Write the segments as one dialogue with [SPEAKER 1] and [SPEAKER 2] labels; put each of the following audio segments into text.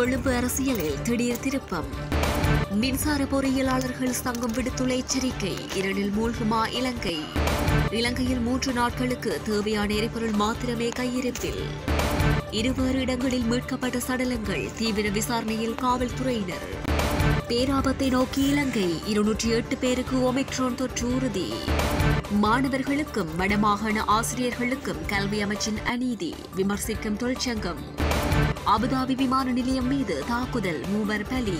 [SPEAKER 1] கொழும்பு அரசியலில் திடீர் திருப்பம் மின்சார பொறியியலாளர்கள் சங்கம் விடுத்துள்ள எச்சரிக்கை இரண்டில் மூழ்குமா இலங்கை இலங்கையில் மூன்று நாட்களுக்கு தேவையான எரிபொருள் மாத்திரமே கையிருப்பில் இருவேறு இடங்களில் மீட்கப்பட்ட சடலங்கள் தீவிர விசாரணையில் காவல்துறையினர் பேராபத்தை நோக்கி இலங்கை இருநூற்றி எட்டு பேருக்கு ஒமிக்ரோன் தொற்று உறுதி மாணவர்களுக்கும் வடமாகாண ஆசிரியர்களுக்கும் கல்வி அமைச்சின் அநீதி விமர்சிக்கும் தொழிற்சங்கம் அபுதாபி விமான நிலையம் மீது தாக்குதல் மூவர் பலி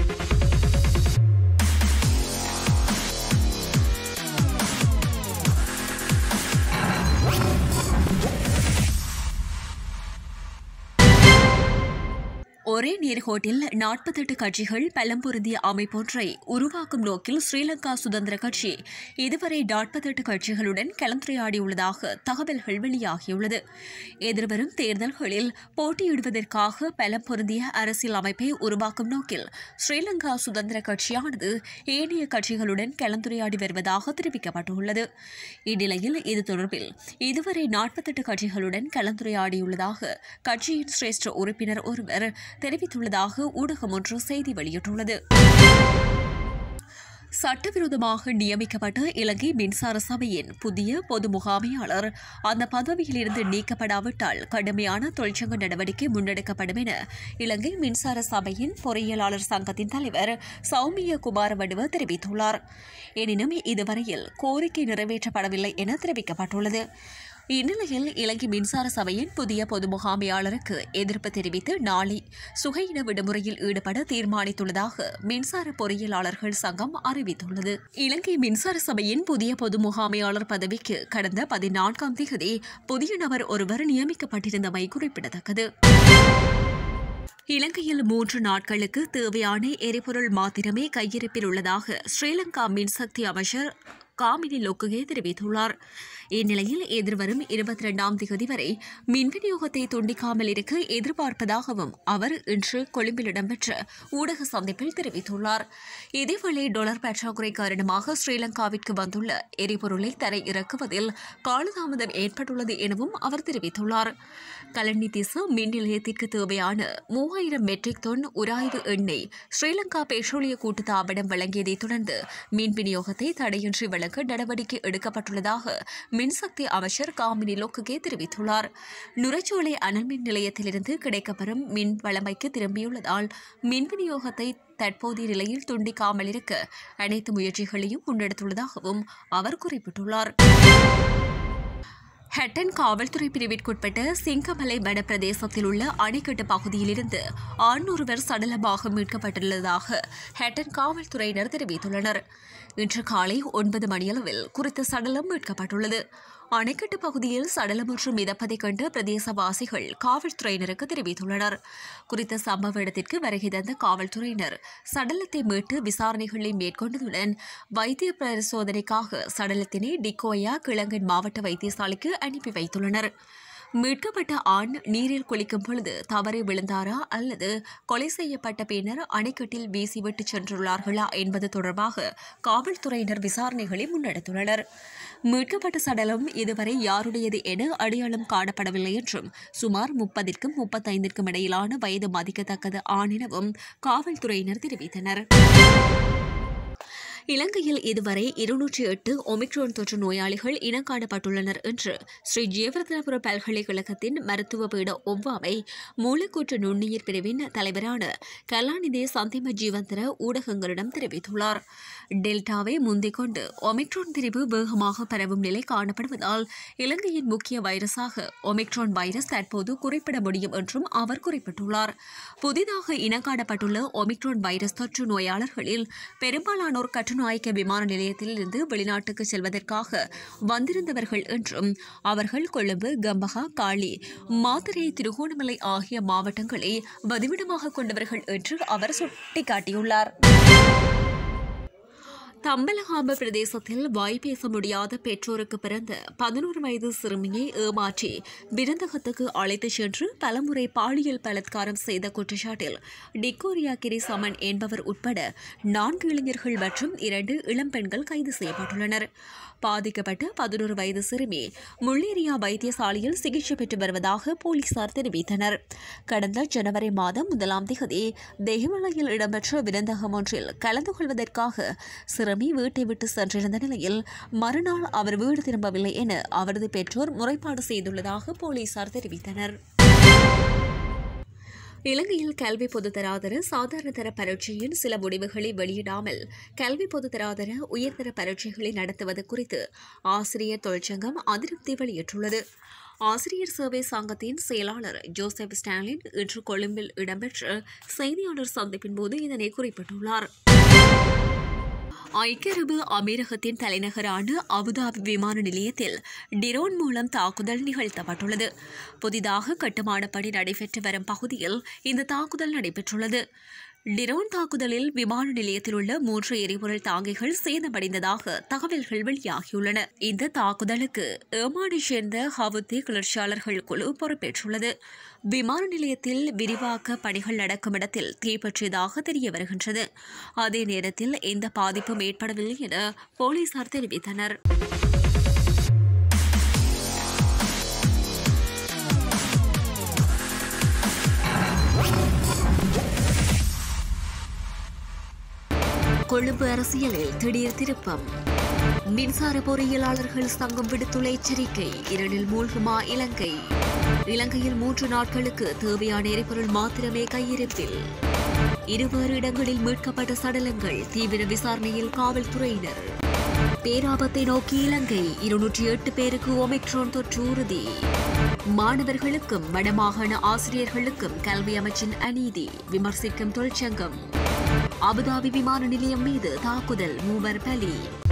[SPEAKER 1] ஒரே நேர்கோட்டில் நாற்பத்தெட்டு கட்சிகள் பலம் பொருந்திய அமைப்பொன்றை உருவாக்கும் நோக்கில் ஸ்ரீலங்கா சுதந்திர கட்சி இதுவரை நாற்பத்தெட்டு கட்சிகளுடன் கலந்துரையாடியுள்ளதாக தகவல்கள் வெளியாகியுள்ளது எதிர்வரும் தேர்தல்களில் போட்டியிடுவதற்காக பலம் பொருந்திய அரசியல் அமைப்பை உருவாக்கும் நோக்கில் ஸ்ரீலங்கா சுதந்திர கட்சியானது ஏனைய கட்சிகளுடன் கலந்துரையாடி வருவதாக தெரிவிக்கப்பட்டுள்ளது இந்நிலையில் இது தொடர்பில் இதுவரை நாற்பத்தெட்டு கட்சிகளுடன் கலந்துரையாடியுள்ளதாக கட்சியின் சிரேஷ்ட உறுப்பினர் ஒருவர் தெரிவித்துள்ளதாக ஊடகம் ஒன்று செய்தி வெளியிட்டுள்ளது சட்டவிரோதமாக நியமிக்கப்பட்ட இலங்கை மின்சார சபையின் புதிய பொது முகாமையாளர் அந்த பதவியிலிருந்து நீக்கப்படாவிட்டால் கடுமையான தொழிற்சங்க நடவடிக்கை முன்னெடுக்கப்படும் என இலங்கை மின்சார சபையின் பொறியியலாளர் சங்கத்தின் தலைவர் சௌமிய குமாரவடுவ தெரிவித்துள்ளார் எனினும் இதுவரையில் கோரிக்கை நிறைவேற்றப்படவில்லை என தெரிவிக்கப்பட்டுள்ளது இந்நிலையில் இலங்கை மின்சார சபையின் புதிய பொது முகாமையாளருக்கு எதிர்ப்பு தெரிவித்து நாளை சுகையின விடுமுறையில் ஈடுபட தீர்மானித்துள்ளதாக மின்சார பொறியியலாளர்கள் சங்கம் அறிவித்துள்ளது இலங்கை மின்சார சபையின் புதிய பொது முகாமையாளர் பதவிக்கு கடந்த பதினான்காம் தேதி புதிய நபர் ஒருவர் நியமிக்கப்பட்டிருந்தமை குறிப்பிடத்தக்கது இலங்கையில் மூன்று நாட்களுக்கு தேவையான எரிபொருள் மாத்திரமே கையிருப்பில் உள்ளதாக ஸ்ரீலங்கா மின்சக்தி அமைச்சர் காமினி லோக்குகே தெரிவித்துள்ளார் இந்நிலையில் எதிர்வரும் இருபத்தி இரண்டாம் தேதி வரை மின் விநியோகத்தை துண்டிக்காமல் இருக்க எதிர்பார்ப்பதாகவும் அவர் இன்று கொழும்பில் இடம்பெற்ற ஊடக சந்திப்பில் தெரிவித்துள்ளார் இதேவேளை டொலர் பற்றாக்குறை காரணமாக ஸ்ரீலங்காவிற்கு வந்துள்ள எரிபொருளை தரை இறக்குவதில் காலதாமதம் ஏற்பட்டுள்ளது எனவும் அவர் தெரிவித்துள்ளார் கலனி திசு மின் நிலையத்திற்கு தேவையான மூவாயிரம் மெட்ரிக் டன் உராய்வு எண்ணெய் ஸ்ரீலங்கா பெட்ரோலிய கூட்டுத்தாபனம் வழங்கியதைத் தொடர்ந்து மின் விநியோகத்தை தடையின்றி வழங்க நடவடிக்கை எடுக்கப்பட்டுள்ளதாக மின்சக்தி அமைச்சர் காமினி லோக்குகே தெரிவித்துள்ளார் நுரைச்சோலை அனல் மின் நிலையத்திலிருந்து கிடைக்கப்பெறும் மின் வளமைக்கு திரும்பியுள்ளதால் மின் விநியோகத்தை தற்போதைய நிலையில் துண்டிக்காமல் இருக்க அனைத்து முயற்சிகளையும் முன்னெடுத்துள்ளதாகவும் அவர் குறிப்பிட்டுள்ளார் ஹட்டன் காவல்துறை பிரிவிற்குட்பட்ட சிங்கமலை வன பிரதேசத்தில் உள்ள அணைக்கட்டு பகுதியிலிருந்து ஆண் ஒருவர் சடலமாக மீட்கப்பட்டுள்ளதாக ஹட்டன் காவல்துறையினர் தெரிவித்துள்ளனர் இன்று காலை ஒன்பது மணியளவில் குறித்த சடலம் மீட்கப்பட்டுள்ளது அணைக்கட்டு பகுதியில் சடலம் ஒன்று மிதப்பதைக் கண்டு பிரதேசவாசிகள் காவல்துறையினருக்கு தெரிவித்துள்ளனர் குறித்த சம்பவ இடத்திற்கு வருகை தந்த காவல்துறையினர் சடலத்தை மீட்டு விசாரணைகளை மேற்கொண்டதுடன் வைத்திய பரிசோதனைக்காக சடலத்தினை டிக்கோயா கிழங்கன் மாவட்ட வைத்தியசாலைக்கு அனுப்பி வைத்துள்ளனர் மீட்கப்பட்ட ஆண் நீரில் குளிக்கும் பொழுது தவறி விழுந்தாரா அல்லது கொலை செய்யப்பட்ட பின்னர் அணைக்கட்டில் வீசிவிட்டு சென்றுள்ளார்களா என்பது தொடர்பாக காவல்துறையினர் விசாரணைகளை முன்னெடுத்துள்ளனர் மீட்கப்பட்ட சடலம் இதுவரை யாருடையது என அடையாளம் காணப்படவில்லை என்றும் சுமார் முப்பதிற்கும் முப்பத்தைந்திற்கும் இடையிலான வயது மதிக்கத்தக்கது ஆணெனவும் காவல்துறையினர் தெரிவித்தனர் இலங்கையில் இதுவரை இருநூற்றி எட்டு ஒமிக்ரோன் தொற்று நோயாளிகள் இனங்காணப்பட்டுள்ளனர் என்று ஸ்ரீ ஜெயவர்தனபுர பல்கலைக்கழகத்தின் மருத்துவ பீட ஒவ்வாமை மூலக்கூற்று நுண்ணுயிர் பிரிவின் தலைவரான கலாநிதி சந்திம ஜீவந்தர ஊடகங்களிடம் தெரிவித்துள்ளார் டெல்டாவை முந்திக் கொண்டு ஒமிக்ரோன் பிரிவு வேகமாக பரவும் நிலை காணப்படுவதால் இலங்கையின் முக்கிய வைரஸாக ஒமிக்ரோன் வைரஸ் தற்போது குறிப்பிட முடியும் என்றும் அவர் குறிப்பிட்டுள்ளார் புதிதாக இனங்காணப்பட்டுள்ள ஒமிக்ரோன் வைரஸ் தொற்று நோயாளர்களில் பெரும்பாலானோர் கட்டுநாயக்க விமான நிலையத்தில் இருந்து வெளிநாட்டுக்கு செல்வதற்காக வந்திருந்தவர்கள் என்றும் அவர்கள் கொழும்பு கம்பஹா காளி மாத்தரை திருகோணமலை ஆகிய மாவட்டங்களை வதிவிடமாக கொண்டவர்கள் என்று அவர் சுட்டிக்காட்டியுள்ளார் தம்பலகாம்பு பிரதேசத்தில் வாய் பேச முடியாத பெற்றோருக்கு பிறந்த பதினோரு வயது சிறுமியை ஏமாற்றி விருந்தகத்துக்கு அழைத்துச் சென்று பலமுறை பாலியல் பலாத்காரம் செய்த குற்றச்சாட்டில் டிக்கோரியா கிரிசமன் என்பவர் உட்பட நான்கு இளைஞர்கள் மற்றும் இரண்டு இளம்பெண்கள் கைது செய்யப்பட்டுள்ளனர் பாதிக்கப்பட்ட பதினோரு வயது சிறுமி முள்ளேரியா வைத்தியசாலையில் சிகிச்சை பெற்று வருவதாக போலீசார் தெரிவித்தனர் கடந்த ஜனவரி மாதம் முதலாம் தேதி தெஹிமலையில் இடம்பெற்ற விருந்தகம் ஒன்றில் கலந்து கொள்வதற்காக சிறுமி வீட்டை விட்டு சென்றிருந்த நிலையில் மறுநாள் அவர் வீடு திரும்பவில்லை என அவரது பெற்றோர் முறைப்பாடு செய்துள்ளதாக போலீசார் தெரிவித்தனர் இலங்கையில் கல்வி பொதுத்தராதர சாதாரண தர பரீட்சையின் சில முடிவுகளை வெளியிடாமல் கல்வி பொதுத்தராதர உயர்தர பரீட்சைகளை நடத்துவது குறித்து ஆசிரியர் தொழிற்சங்கம் அதிருப்தி வெளியிட்டுள்ளது ஆசிரியர் சேவை சங்கத்தின் செயலாளர் ஜோசப் ஸ்டாலின் இன்று கொழும்பில் இடம்பெற்ற செய்தியாளர் சந்திப்பின் போது இதனை குறிப்பிட்டுள்ளார் ஐக்கிய அரபு அமீரகத்தின் தலைநகரான அபுதாபி விமான நிலையத்தில் டிரோன் மூலம் தாக்குதல் நிகழ்த்தப்பட்டுள்ளது புதிதாக கட்டுமான பணி நடைபெற்று வரும் பகுதியில் இந்த தாக்குதல் நடைபெற்றுள்ளது டிரோன் தாக்குதலில் விமான நிலையத்தில் உள்ள மூன்று எரிபொருள் தாங்கிகள் சேதமடைந்ததாக தகவல்கள் வெளியாகியுள்ளன இந்த தாக்குதலுக்கு ஏமானைச் சேர்ந்த ஹவுத்தி கிளர்ச்சியாளர்கள் குழு பொறுப்பேற்றுள்ளது விமான நிலையத்தில் விரிவாக்க பணிகள் நடக்கும் இடத்தில் தீப்பற்றியதாக தெரிய வருகின்றது அதே நேரத்தில் எந்த பாதிப்பும் ஏற்படவில்லை என போலீசார் தெரிவித்தனர் கொழும்பு அரசியலில் திடீர் திருப்பம் மின்சார பொறியியலாளர்கள் சங்கம் விடுத்துள்ள எச்சரிக்கை இரண்டில் மூழ்குமா இலங்கை இலங்கையில் மூன்று நாட்களுக்கு தேவையான எரிபொருள் மாத்திரமே கையிருப்பில் இருவேறு இடங்களில் மீட்கப்பட்ட சடலங்கள் தீவிர விசாரணையில் காவல்துறையினர் பேராபத்தை நோக்கி இலங்கை இருநூற்றி எட்டு பேருக்கு ஒமிக்ரோன் தொற்று உறுதி மாணவர்களுக்கும் வடமாகாண ஆசிரியர்களுக்கும் கல்வி அமைச்சின் அநீதி விமர்சிக்கும் தொழிற்சங்கம் அபுதாபி விமான நிலையம் மீது தாக்குதல் மூவர் பலி